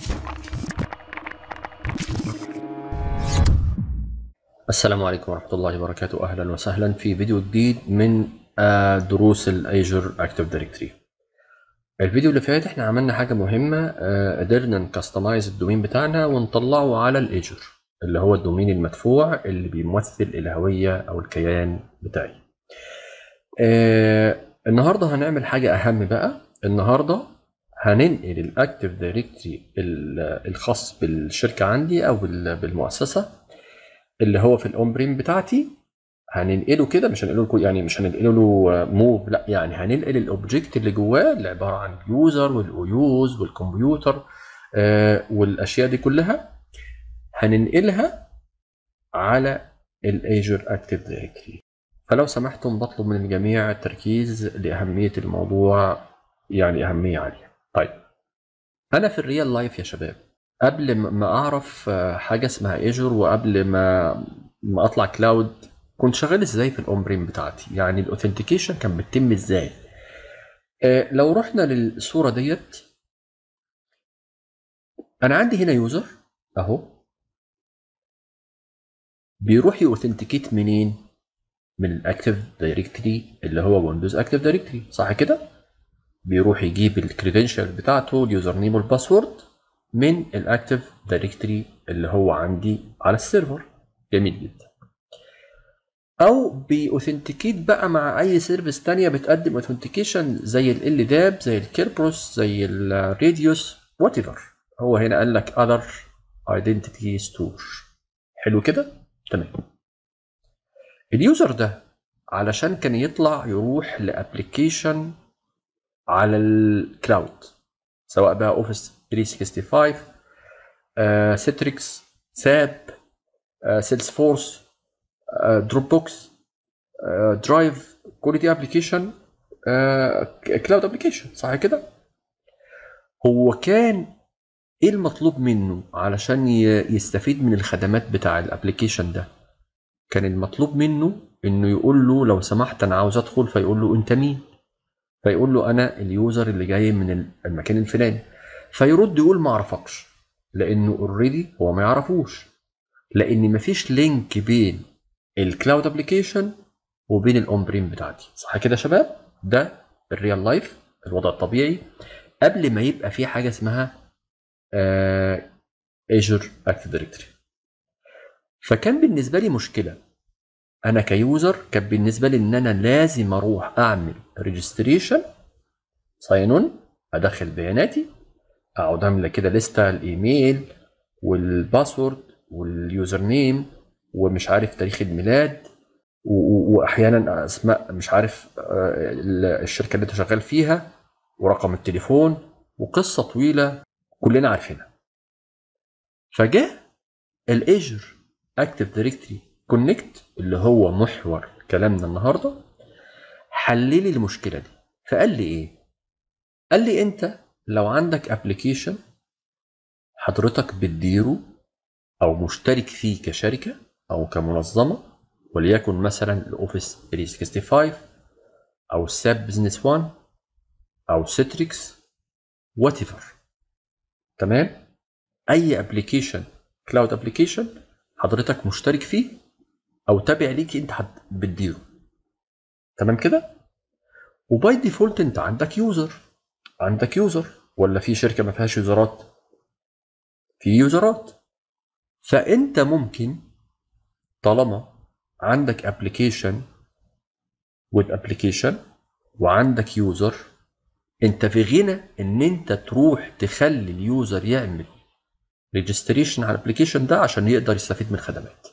السلام عليكم ورحمة الله وبركاته أهلا وسهلا في فيديو جديد من آه، دروس الايجر اكتف دايركتري الفيديو اللي فات احنا عملنا حاجة مهمة آه، قدرنا نكستمايز الدومين بتاعنا ونطلعه على الايجر اللي هو الدومين المدفوع اللي بيمثل الهوية أو الكيان بتاعي آه، النهاردة هنعمل حاجة أهم بقى النهاردة هننقل الاكتف دايركتري الخاص بالشركة عندي أو بال- بالمؤسسة اللي هو في الاون بريم بتاعتي هننقله كده مش هننقله له- يعني مش هننقله له موف لا يعني هننقل الاوبجكت اللي جواه اللي عباره عن اليوزر والاويوز والكمبيوتر آه، والاشياء دي كلها هننقلها على الايجر اكتف دايركتري فلو سمحتم بطلب من الجميع التركيز لاهميه الموضوع يعني اهميه عاليه طيب انا في الريال لايف يا شباب قبل ما ما اعرف آه، حاجه اسمها ايجور وقبل ما ما اطلع كلاود كنت شغال ازاي في الاون بريم بتاعتي يعني الاوثنتيكيشن كان بتتم ازاي آه، لو رحنا للصوره ديت انا عندي هنا يوزر اهو بيروح يوثنتيكيت منين من الاكتف دايركتري اللي هو ويندوز اكتف دايركتري صح كده بيروح يجيب الكريدنشال بتاعته اليوزر نيم والباسورد من الاكتف دايركتري اللي هو عندي على السيرفر جميل جدا او بيوثنتيكيت بقى مع اي سيرفيس تانية بتقدم اوثنتيكيشن زي ال داب زي الكيربروس زي الراديوس وات ايفر هو هنا قال لك other identity store حلو كده تمام اليوزر ده علشان كان يطلع يروح لابلكيشن على الكلاود سواء بقى اوفيس 365 آه، سيتريكس ساب سيلز فورس دروب بوكس درايف كل دي ابلكيشن كلاود ابلكيشن صح كده هو كان ايه المطلوب منه علشان ي- يستفيد من الخدمات بتاع الابلكيشن ده كان المطلوب منه انه يقول له لو سمحت انا عاوز ادخل فيقول له انت مين فيقول له انا اليوزر اللي جاي من المكان الفلاني فيرد يقول ما اعرفكش لانه اوريدي هو ما يعرفوش لان مفيش لينك بين الكلاود ابلكيشن وبين الاون بريم بتاعتي صح كده يا شباب ده الريال لايف الوضع الطبيعي قبل ما يبقى في حاجه اسمها ايجر اكتف دايركتوري فكان بالنسبه لي مشكله انا كيوزر كان بالنسبه لي ان انا لازم اروح اعمل ريجستريشن ساين اون ادخل بياناتي اقعد املى كده لسته الايميل والباسورد واليوزر نيم ومش عارف تاريخ الميلاد و- و- واحيانا اسماء مش عارف آه، ال- الشركه اللي انت شغال فيها ورقم التليفون وقصه طويله كلنا عارفينها فجاء الايجر اكتف دايركتري كونكت اللي هو محور كلامنا النهارده حل لي المشكله دي فقال لي ايه قال لي انت لو عندك ابلكيشن حضرتك بتديره او مشترك فيه كشركه او كمنظمه وليكن مثلا الاوفيس 365 او ساب بزنس 1 او سيتريكس وات ايفر تمام اي ابلكيشن كلاود ابلكيشن حضرتك مشترك فيه او تابع ليك انت حد بتديره تمام كده وباي ديفولت انت عندك يوزر عندك يوزر ولا في شركه ما فيهاش يوزرات في يوزرات فانت ممكن طالما عندك ابلكيشن ويب ابلكيشن وعندك يوزر انت في غنى ان انت تروح تخلي اليوزر يعمل ريجستريشن على الابلكيشن ده عشان يقدر يستفيد من الخدمات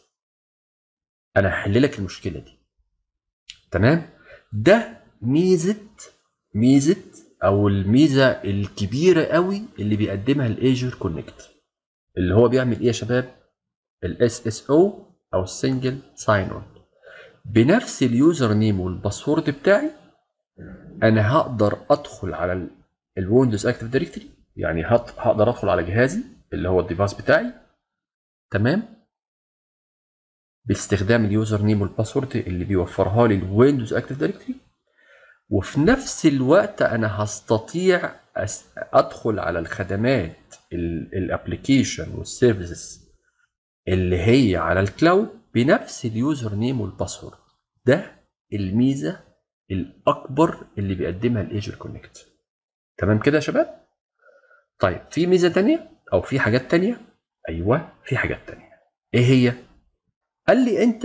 انا هحل لك المشكله دي تمام ده ميزه ميزه او الميزه الكبيره قوي اللي بيقدمها الايجر كونكت اللي هو بيعمل ايه يا شباب الاس اس او او السنجل ساين اون بنفس اليوزر نيم والباسورد بتاعي انا هقدر ادخل على الويندوز اكتف دايركتوري يعني هط- هقدر ادخل على جهازي اللي هو الديفايس بتاعي تمام باستخدام اليوزر نيم والباسورد اللي بيوفرها لي الويندوز اكتف دايركتوري وفي نفس الوقت انا هستطيع أس- ادخل على الخدمات الابلكيشن والسيرفيسز اللي هي على الكلاود بنفس اليوزر نيم والباسورد ده الميزه الاكبر اللي بيقدمها الايجر كونكت تمام كده يا شباب طيب في ميزه تانية او في حاجات تانية ايوه في حاجات تانية ايه هي قال لي انت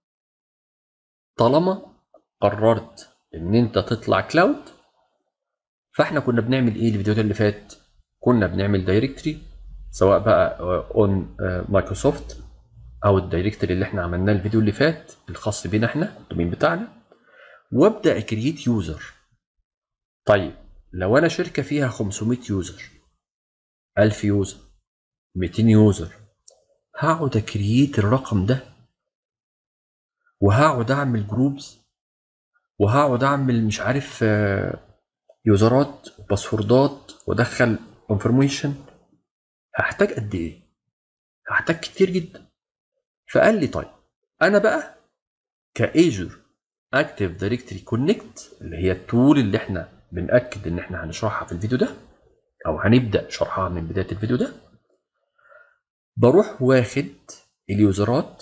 طالما قررت ان انت تطلع كلاود فاحنا كنا بنعمل ايه الفيديوهات اللي فات كنا بنعمل دايركتري سواء بقى اون مايكروسوفت او الدايركتري اللي احنا عملناه الفيديو اللي فات الخاص بينا احنا الدومين بتاعنا وابدا اكريت يوزر طيب لو انا شركه فيها 500 يوزر 1000 يوزر 200 يوزر هقعد اكريت الرقم ده وهقعد اعمل جروبز وهقعد اعمل مش عارف يوزرات وباسوردات وادخل انفورميشن هحتاج قد ايه هحتاج كتير جدا فقال لي طيب انا بقى كايجر اكتف دايركتري كونكت اللي هي التول اللي احنا بناكد ان احنا هنشرحها في الفيديو ده او هنبدا شرحها من بدايه الفيديو ده بروح واخد اليوزرات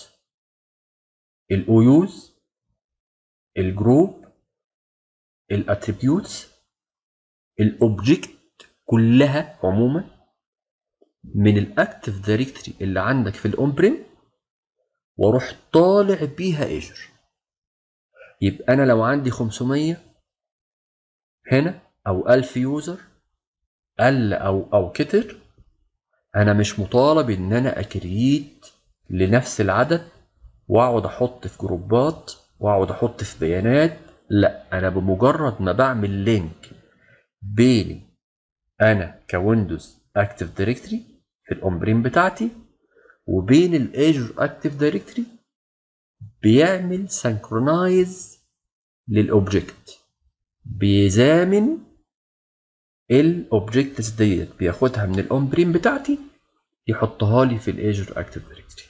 الاويوز الجروب الاتريبيوتس الاوبجكت كلها عموما من الاكتف دايركتري اللي عندك في الاون بريم واروح طالع بيها ايجر يبقى انا لو عندي 500 هنا او 1000 يوزر قل او او كتر انا مش مطالب ان انا اكريت لنفس العدد واقعد احط في جروبات واقعد احط في بيانات لا انا بمجرد ما بعمل لينك بيني انا كويندوز اكتف دايركتري في الاون بريم بتاعتي وبين الايجر اكتف دايركتري بيعمل سنكرونايز للاوبجكت بيزامن الاوبجكتس ديت بياخدها من الاون بريم بتاعتي يحطها لي في الايجر اكتف دايركتري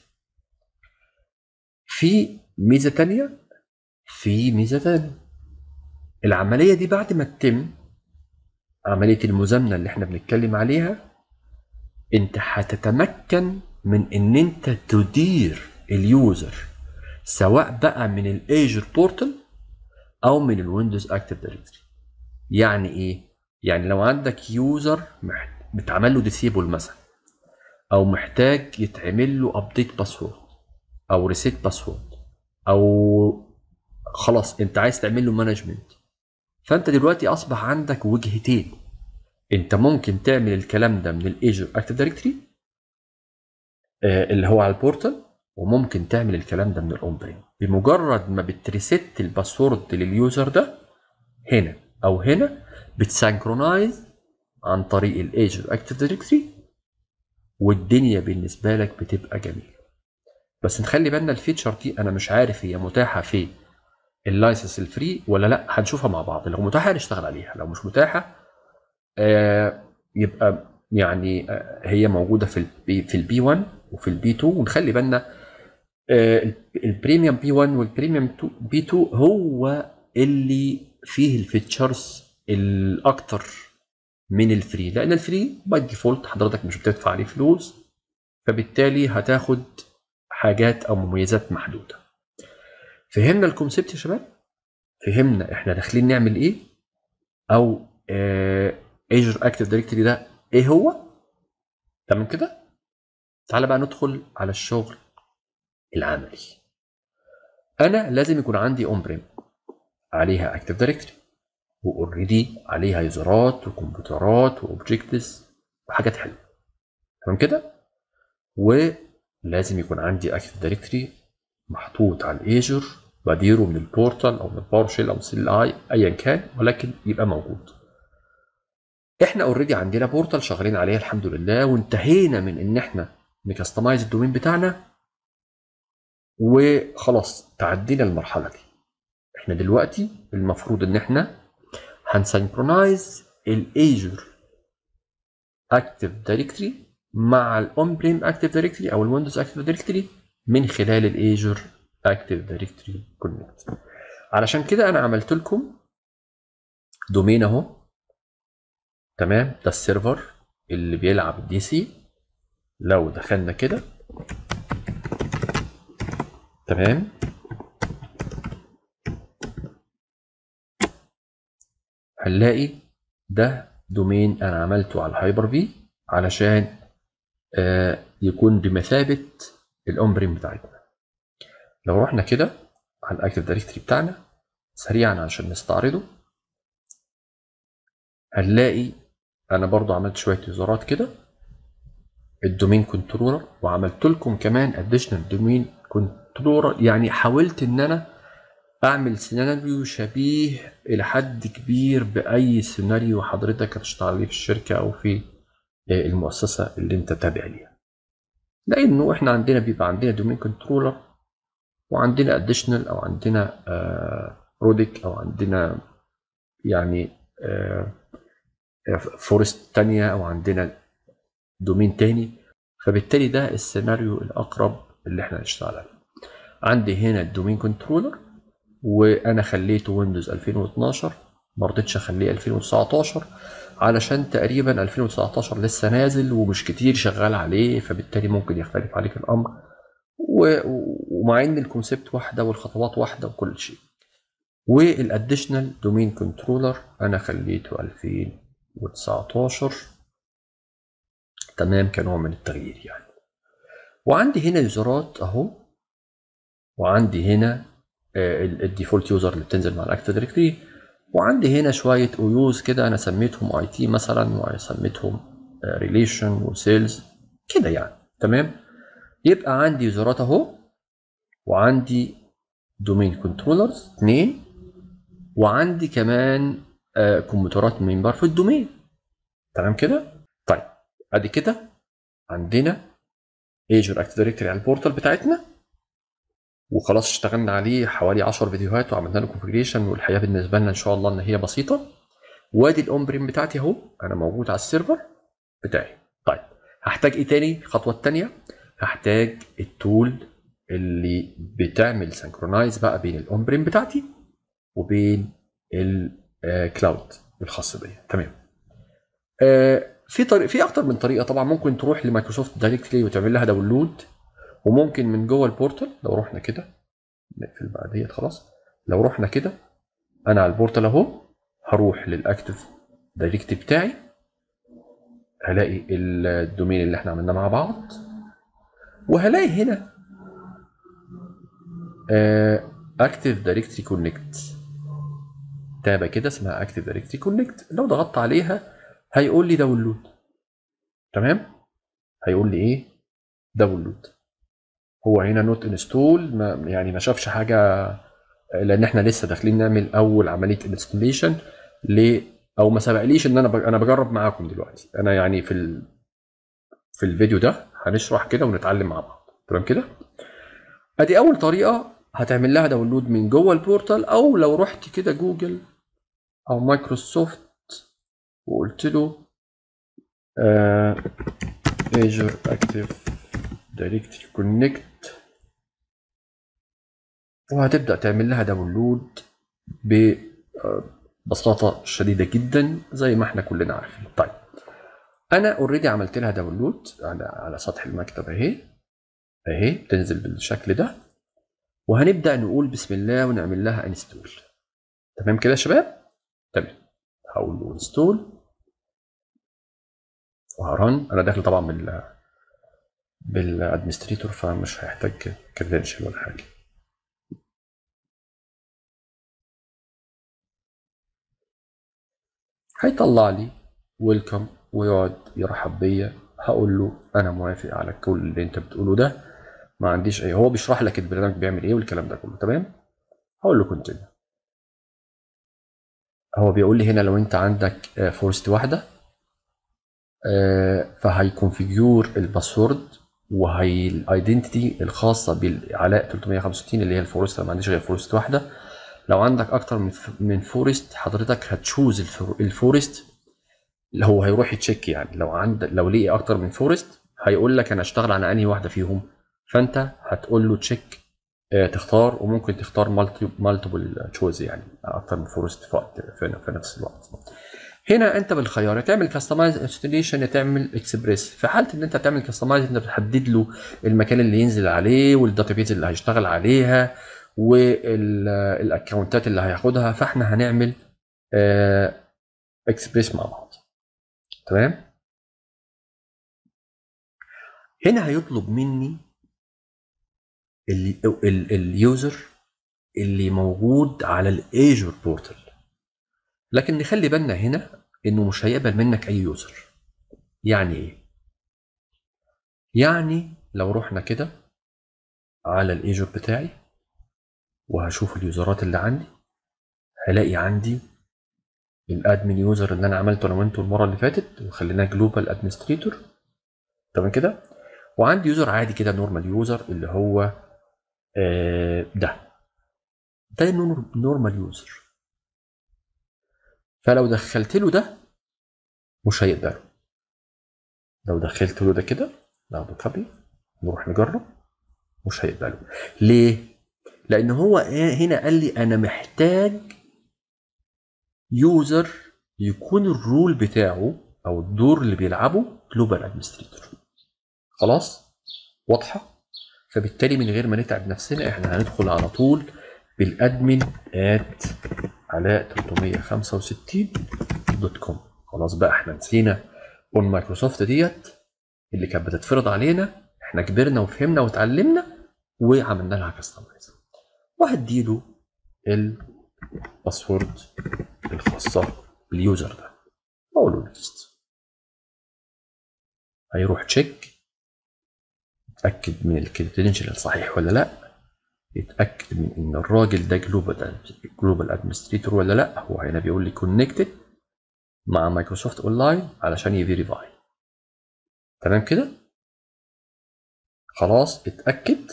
في ميزه تانية في ميزه تانية العمليه دي بعد ما تتم عمليه المزامنه اللي احنا بنتكلم عليها انت هتتمكن من ان انت تدير اليوزر سواء بقى من الايجر بورتال او من الويندوز اكتف دايركتوري يعني ايه يعني لو عندك يوزر بتعمل له ديسيبل مثلا او محتاج يتعمل له ابديت باسورد او ريسيت باسورد او خلاص انت عايز تعمل له مانجمنت فانت دلوقتي اصبح عندك وجهتين انت ممكن تعمل الكلام ده من الايجر اكتف دايركتوري اللي هو على البورتال وممكن تعمل الكلام ده من الاون بريم بمجرد ما بتريست الباسورد لليوزر ده هنا او هنا بتسانكرونايز عن طريق الايجر اكتف دايركتوري والدنيا بالنسبه لك بتبقى جميله بس نخلي بالنا الفيتشر دي انا مش عارف هي متاحه في اللايسنس الفري ولا لا هنشوفها مع بعض لو متاحه هنشتغل عليها لو مش متاحه آه يبقى يعني آه هي موجوده في البي في البي 1 وفي البي 2 ونخلي بالنا آه البريميوم بي 1 والبريميوم بي 2 هو اللي فيه الفيتشرز الاكتر من الفري لان الفري باي ديفولت حضرتك مش بتدفع عليه فلوس فبالتالي هتاخد حاجات او مميزات محدوده فهمنا الكونسيبت يا شباب فهمنا احنا داخلين نعمل ايه او ايجر اكتف دايركتوري ده ايه هو تمام كده تعالى بقى ندخل على الشغل العملي انا لازم يكون عندي اون بريم عليها اكتف دايركتوري واوريدي عليها يوزرات وكمبيوترات واوبجكتس وحاجات حلوه تمام كده ولازم يكون عندي اكتف دايركتوري محطوط على الايجر بديره من البورتال او من الباور شيل او من السي اي ايا كان ولكن يبقى موجود احنا اوريدي عندنا بورتال شغالين عليها الحمد لله وانتهينا من ان احنا نكستمايز الدومين بتاعنا وخلاص تعدينا المرحله دي احنا دلوقتي المفروض ان احنا هنسنكرونايز الايجر اكتف دايركتوري مع الاون بريم اكتف دايركتوري او الويندوز اكتف دايركتوري من خلال الايجر اكتف دايركتوري كونكت علشان كده انا عملت لكم دومين اهو تمام ده السيرفر اللي بيلعب دي سي لو دخلنا كده تمام هنلاقي ده دومين انا عملته على الهايبر في علشان آه يكون بمثابه الاون بريم بتاعتنا لو رحنا كده على الاكتف دايركتري بتاعنا سريعا عشان نستعرضه هنلاقي انا برضو عملت شويه يوزرات كده الدومين كنترولر وعملت لكم كمان اديشنال دومين كنترولر يعني حاولت ان انا اعمل سيناريو شبيه الى حد كبير باي سيناريو حضرتك هتشتغل عليه في الشركه او في المؤسسه اللي انت تابع ليها لانه احنا عندنا بيبقى عندنا دومين كنترولر وعندنا اديشنال او عندنا برودكت او عندنا يعني فورست تانية او عندنا دومين تاني فبالتالي ده السيناريو الاقرب اللي احنا هنشتغل عليه عندي هنا الدومين كنترولر وانا خليته ويندوز 2012 ما رضيتش اخليه 2019 علشان تقريبا 2019 لسه نازل ومش كتير شغال عليه فبالتالي ممكن يختلف عليك الامر ومع ان الكونسيبت واحده والخطوات واحده وكل شيء والاديشنال دومين كنترولر انا خليته 2019 تمام كنوع من التغيير يعني وعندي هنا يوزرات اهو وعندي هنا الديفولت يوزر اللي بتنزل مع الاكتف دايركتري وعندي هنا شويه اويوز كده انا سميتهم اي تي مثلا وسميتهم ريليشن وسيلز كده يعني تمام يبقى عندي يوزرات اهو وعندي دومين كنترولرز اثنين وعندي كمان آه كمبيوترات ممبر في الدومين تمام كده طيب ادي كده عندنا ايجور اكتف دايركتوري على البورتال بتاعتنا وخلاص اشتغلنا عليه حوالي 10 فيديوهات وعملنا له كونفجريشن والحياه بالنسبه لنا ان شاء الله ان هي بسيطه وادي الاون بريم بتاعتي اهو انا موجود على السيرفر بتاعي طيب هحتاج ايه تاني الخطوه الثانيه هحتاج التول اللي بتعمل سنكرونايز بقى بين الاون بريم بتاعتي وبين الكلاود الخاص بيا تمام آه في طريق في اكتر من طريقه طبعا ممكن تروح لمايكروسوفت دايركتلي وتعمل لها داونلود وممكن من جوه البورتال لو رحنا كده نقفل بقى ديت خلاص لو رحنا كده انا على البورتال اهو هروح للاكتف دايركتري بتاعي هلاقي الدومين اللي احنا عملناه مع بعض وهلاقي هنا اكتف دايركتري كونكت تابه كده اسمها اكتف دايركتري كونكت لو ضغطت عليها هيقول لي داونلود تمام هيقول لي ايه داونلود هو هنا نوت انستول يعني ما شافش حاجه لان احنا لسه داخلين نعمل اول عمليه انستليشن ل او ما سبقليش ان انا انا بجرب معاكم دلوقتي انا يعني في ال... في الفيديو ده هنشرح كده ونتعلم مع بعض تمام كده ادي اول طريقه هتعمل لها داونلود من جوه البورتال او لو رحت كده جوجل او مايكروسوفت وقلت له ايجور اكتف دايركتري كونكت وهتبدا تعمل لها داونلود ببساطه شديده جدا زي ما احنا كلنا عارفين طيب انا اوريدي عملت لها داونلود على على سطح المكتب اهي اهي بتنزل بالشكل ده وهنبدا نقول بسم الله ونعمل لها انستول تمام كده يا شباب تمام هقول له انستول وهرن انا داخل طبعا بال بالادمنستريتور فمش هيحتاج كريدنشال ولا حاجه هيطلع لي ويلكم ويقعد يرحب بيا هقول له انا موافق على كل اللي انت بتقوله ده ما عنديش اي هو بيشرح لك البرنامج بيعمل ايه والكلام ده كله تمام هقول له كونتينيو هو بيقول لي هنا لو انت عندك فورست واحده فهيكونفيجور الباسورد وهي الايدنتيتي الخاصه بالعلاء 365 اللي هي الفورست ما عنديش غير فورست واحده لو عندك اكتر من من فورست حضرتك هتشوز الفورست اللي هو هيروح يتشيك يعني لو عند لو لقي اكتر من فورست هيقول لك انا اشتغل على انهي واحده فيهم فانت هتقول له تشيك تختار وممكن تختار مالتيبل تشوز يعني اكتر من فورست في, في, في نفس الوقت هنا انت بالخيار يا تعمل كاستمايز انستليشن يا تعمل اكسبريس في حاله ان انت تعمل كاستمايز انت بتحدد له المكان اللي ينزل عليه والداتابيز اللي هيشتغل عليها والاكونتات اللي هياخدها فاحنا هنعمل اكسبريس مع بعض تمام هنا هيطلب مني اليوزر اللي موجود على الايجور بورتال لكن نخلي بالنا هنا انه مش هيقبل منك اي يوزر يعني ايه يعني لو رحنا كده على الايجور بتاعي وهشوف اليوزرات اللي عندي هلاقي عندي الادمن يوزر اللي انا عملته انا وانتوا المره اللي فاتت وخليناه جلوبال ادمنستريتور تمام كده وعندي يوزر عادي كده نورمال يوزر اللي هو آه ده ده نورمال يوزر فلو دخلت له ده مش هيقدر لو دخلت له ده كده ناخده كوبي نروح نجرب مش هيقبله ليه لان هو هنا قال لي انا محتاج يوزر يكون الرول بتاعه او الدور اللي بيلعبه جلوبال ادمنستريتور خلاص واضحه فبالتالي من غير ما نتعب نفسنا احنا هندخل على طول بالادمن ات علاء 365 دوت كوم خلاص بقى احنا نسينا اون مايكروسوفت ديت اللي كانت بتتفرض علينا احنا كبرنا وفهمنا واتعلمنا وعملنا لها كاستمايز وهديله الباسورد الخاصه باليوزر ده اقول له نكست هيروح تشيك يتاكد من الكريدنشال الصحيح ولا لا يتاكد من ان الراجل ده جلوبال جلوبال ادمنستريتور ولا لا هو هنا بيقول لي كونكتد مع مايكروسوفت اونلاين علشان يفيريفاي تمام كده خلاص اتاكد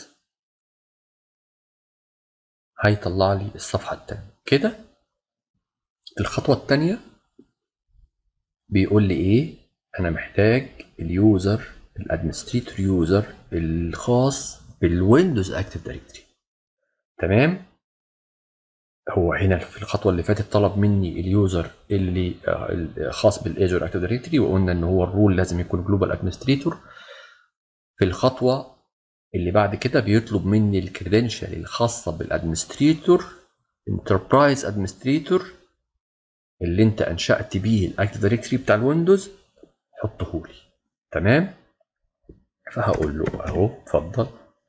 هيطلع لي الصفحه الثانيه كده الخطوه الثانيه بيقول لي ايه انا محتاج اليوزر الادمنستريتور يوزر الخاص بالويندوز اكتيف دايركتوري تمام هو هنا في الخطوه اللي فاتت طلب مني اليوزر اللي خاص بالايجور اكتيف دايركتوري وقلنا ان هو الرول لازم يكون جلوبال ادمنستريتور في الخطوه اللي بعد كده بيطلب مني الكريدنشال الخاصه بالادمنستريتور انتربرايز ادمنستريتور اللي انت انشات بيه الاكتيف دايركتوري بتاع الويندوز حطه لي تمام فهقول له اهو اتفضل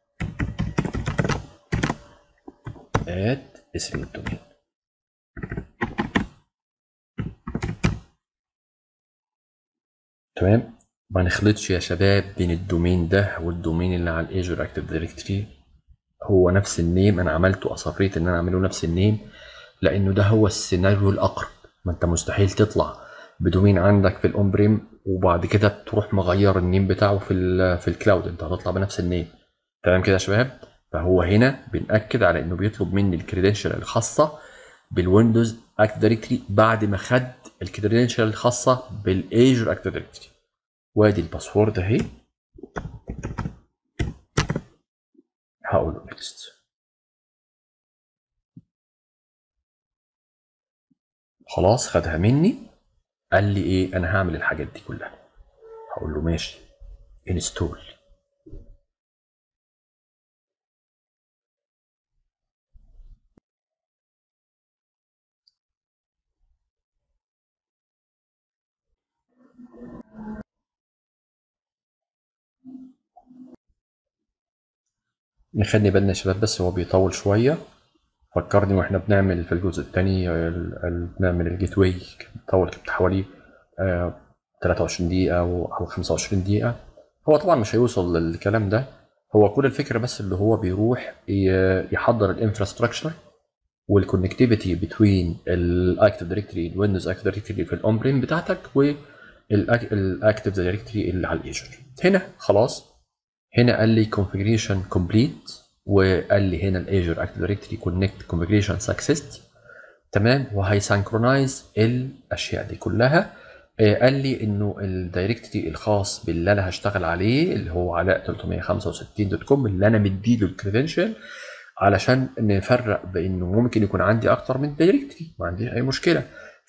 اد اسم الدومين تمام ما نخلطش يا شباب بين الدومين ده والدومين اللي على الايجور اكتيف دايركتوري هو نفس النيم انا عملته اصريت ان انا اعمله نفس النيم لانه ده هو السيناريو الاقرب ما انت مستحيل تطلع بدومين عندك في الاون بريم وبعد كده تروح مغير النيم بتاعه في ال في الكلاود انت هتطلع بنفس النيم تمام كده يا شباب فهو هنا بنأكد على انه بيطلب مني الكريدنشال الخاصه بالويندوز اكتيف دايركتوري بعد ما خد الكريدنشال الخاصه بالايجور اكتيف دايركتوري وادي الباسورد اهي هقول له نكست خلاص خدها مني قال لي ايه انا هعمل الحاجات دي كلها هقول له ماشي انستول نخلي بالنا يا شباب بس هو بيطول شويه فكرني واحنا بنعمل في الجزء الثاني بنعمل الجيت واي طول كانت حوالي 23 دقيقة أو 25 دقيقة هو طبعا مش هيوصل للكلام ده هو كل الفكرة بس اللي هو بيروح يحضر الانفراستراكشر والكونكتيفيتي بين الاكتيف دايركتوري الويندوز اكتيف دايركتوري في الاون بريم بتاعتك والاكتيف دايركتوري اللي على الايجر هنا خلاص هنا قال لي configuration complete وقال لي هنا الايجر اكتيف دايركتوري كونكت configuration success تمام وهيسنكرونايز الاشياء دي كلها قال لي انه الدايركتوري الخاص باللي انا هشتغل عليه اللي هو علاء 365 دوت كوم اللي انا مديله الكريدنشال علشان نفرق بانه ممكن يكون عندي اكتر من دايركتوري ما عنديش اي مشكله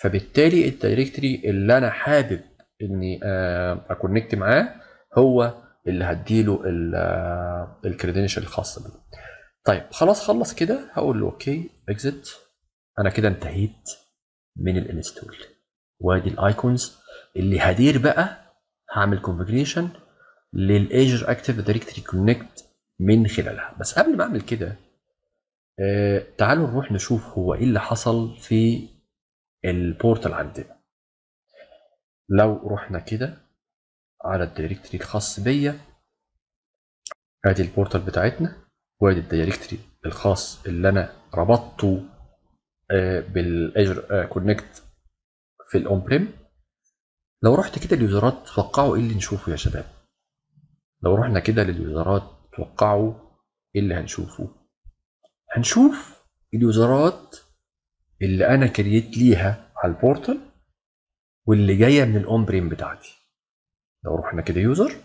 فبالتالي الدايركتري اللي انا حابب اني آه، اكونكت معاه هو اللي هديله الكريدنشال الخاصه بيه طيب خلاص خلص كده هقول له اوكي اكزit انا كده انتهيت من الانستول وادي الايكونز اللي هدير بقى هعمل كونفجريشن للايجر اكتيف دايركتري كونكت من خلالها بس قبل ما اعمل كده آه تعالوا نروح نشوف هو ايه اللي حصل في البورتال عندنا لو رحنا كده على الدايركتري الخاص بيا ادي البورتال بتاعتنا وادي الدايركتري الخاص اللي انا ربطته آه بالاجر كونكت في الاون بريم لو رحت كده اليوزرات توقعوا ايه اللي نشوفه يا شباب لو رحنا كده لليوزرات توقعوا ايه اللي هنشوفه هنشوف اليوزرات اللي انا كريت ليها على البورتال واللي جايه من الاون بريم بتاعتي لو رحنا كده يوزر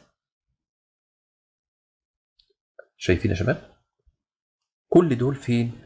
شايفين يا شباب كل دول فين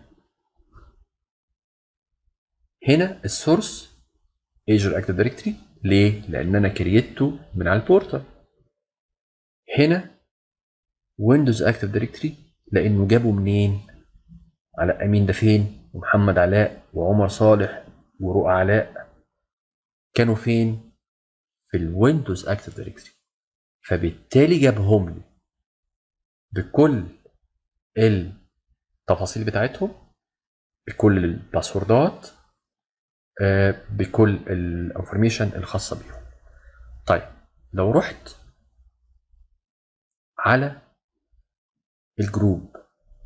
هنا السورس ايجر اكتف دايركتري ليه لان انا كريته من على البورتال هنا ويندوز اكتف دايركتري لانه جابه منين علاء امين ده فين ومحمد علاء وعمر صالح ورؤى علاء كانوا فين في الويندوز اكتف دايركتري فبالتالي جابهم لي بكل التفاصيل بتاعتهم بكل الباسوردات بكل الانفورميشن الخاصه بيهم طيب لو رحت على الجروب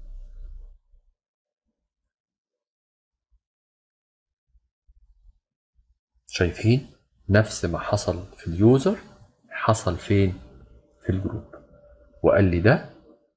شايفين نفس ما حصل في اليوزر حصل فين في الجروب وقال لي ده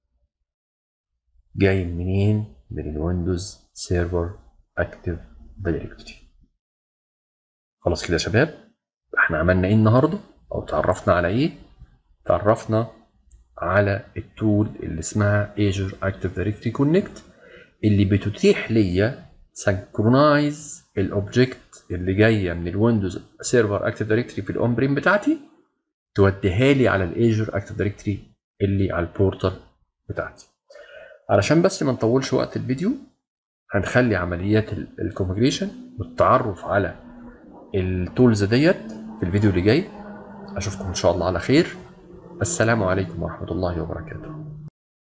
جاي منين من الويندوز سيرفر اكتف دايركتوري خلاص كده يا شباب احنا عملنا ايه النهارده او تعرفنا على ايه تعرفنا على التول اللي اسمها Azure Active Directory Connect اللي بتتيح ليا سنكرونايز الاوبجكت اللي جايه من الويندوز سيرفر اكتف دايركتوري في الاون بريم بتاعتي توديها لي على الايجر اكتف دايركتوري اللي على البورتال بتاعتي علشان بس ما نطولش وقت الفيديو هنخلي عمليات الكونفجريشن والتعرف على التولز ديت في الفيديو اللي جاي اشوفكم ان شاء الله على خير السلام عليكم ورحمه الله وبركاته